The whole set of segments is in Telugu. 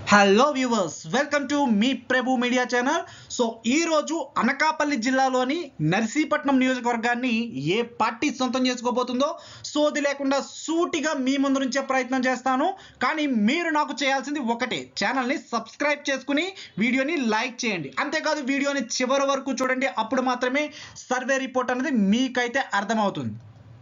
హలో వ్యూవర్స్ వెల్కమ్ టు మీ ప్రభు మీడియా ఛానల్ సో ఈ రోజు అనకాపల్లి జిల్లాలోని నర్సీపట్నం నియోజకవర్గాన్ని ఏ పార్టీ సొంతం చేసుకోబోతుందో సోది లేకుండా సూటిగా మీ ముందు నుంచే ప్రయత్నం చేస్తాను కానీ మీరు నాకు చేయాల్సింది ఒకటే ఛానల్ని సబ్స్క్రైబ్ చేసుకుని వీడియోని లైక్ చేయండి అంతేకాదు వీడియోని చివరి వరకు చూడండి అప్పుడు మాత్రమే సర్వే రిపోర్ట్ అనేది మీకైతే అర్థమవుతుంది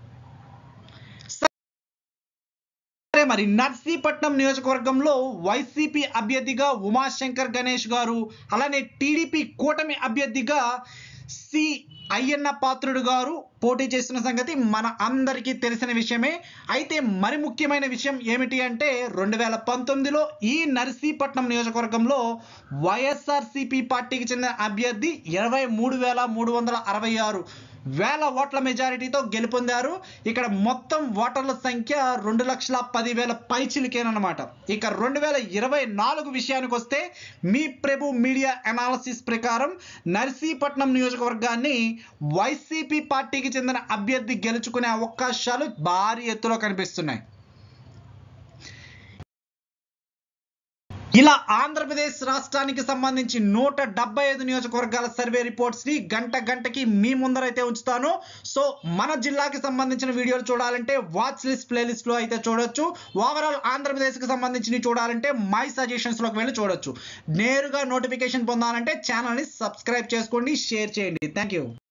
సరే మరి నర్సీపట్నం నియోజకవర్గంలో వైసీపీ అభ్యర్థిగా ఉమాశంకర్ గణేష్ గారు అలానే టీడీపీ కూటమి అభ్యర్థిగా సి అయ్యన్న పాత్రుడు గారు పోటీ చేస్తున్న సంగతి మన అందరికీ తెలిసిన విషయమే అయితే మరి ముఖ్యమైన విషయం ఏమిటి అంటే రెండు వేల పంతొమ్మిదిలో ఈ నర్సీపట్నం నియోజకవర్గంలో వైఎస్ఆర్సిపి పార్టీకి చెందిన అభ్యర్థి ఇరవై మూడు వేల మూడు వందల అరవై ఆరు వేల ఓట్ల మెజారిటీతో గెలుపొందారు ఇక్కడ మొత్తం ఓటర్ల సంఖ్య రెండు లక్షల పదివేల పైచిలికేనమాట ఇక రెండు వేల ఇరవై నాలుగు విషయానికి వస్తే మీ ప్రభు మీడియా అనాలసిస్ ప్రకారం నర్సీపట్నం నియోజకవర్గాన్ని వైసీపీ పార్టీకి చెందిన అభ్యర్థి గెలుచుకునే అవకాశాలు భారీ ఎత్తులో కనిపిస్తున్నాయి ఇలా ఆంధ్రప్రదేశ్ రాష్ట్రానికి సంబంధించి నూట డెబ్బై ఐదు నియోజకవర్గాల సర్వే రిపోర్ట్స్ ని గంట గంటకి మీ ముందరైతే ఉంచుతాను సో మన జిల్లాకి సంబంధించిన వీడియోలు చూడాలంటే వాచ్ లిస్ట్ ప్లేలిస్ట్ లో అయితే చూడొచ్చు ఓవరాల్ ఆంధ్రప్రదేశ్ కి సంబంధించి చూడాలంటే మై సజెషన్స్ లోకి వెళ్ళి చూడొచ్చు నేరుగా నోటిఫికేషన్ పొందాలంటే ఛానల్ ని సబ్స్క్రైబ్ చేసుకోండి షేర్ చేయండి థ్యాంక్ యూ